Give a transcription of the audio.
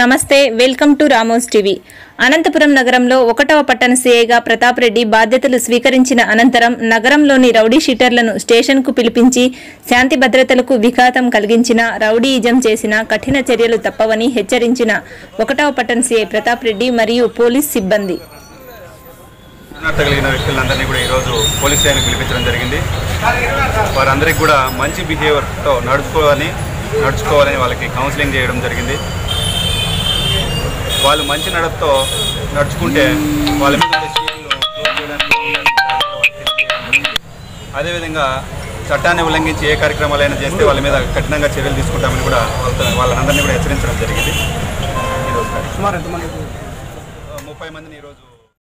నమస్తే welcome to Ramos TV Anantapuram నగరంలో ఒకటవ పట్టణ సీఐగా ప్రతాప్ రెడ్డి బాధ్యతలు స్వీకరించిన అనంతరం నగరంలోని రౌడీ షీటర్లను స్టేషన్కు పిలిపించి శాంతి భద్రతలకు విఘాతం కలిగించిన రౌడీయిజం చేసిన కఠిన చర్యలు తప్పవని హెచ్చరించిన ఒకటవ పట్టణ సీఐ ప్రతాప్ రెడ్డి మరియు పోలీస్ సిబ్బంది అర్హత కలిగిన వ్యక్తులందరినీ కూడా ఈరోజు పోలీస్ స్టేషన్కి పిలిపించడం జరిగింది వారందరికీ కూడా మంచి బిహేవియర్తో నడుచుకోవాలని నడుచుకోవాలని వాళ్ళకి కౌన్సిలింగ్ చేయడం జరిగింది వాళ్ళు మంచి నడతతో నడుచుకుంటే వాళ్ళ మీద ఉండే షీల్డ్ను క్లోజ్ చేయడానికి అదేవిధంగా చట్టాన్ని ఉల్లంఘించి ఏ కార్యక్రమాలైనా చేస్తే వాళ్ళ మీద కఠినంగా చర్యలు తీసుకుంటామని కూడా వాళ్ళతో వాళ్ళందరినీ కూడా హెచ్చరించడం జరిగింది ఈరోజు సుమారు ఎంతమంది ముప్పై మందిని ఈరోజు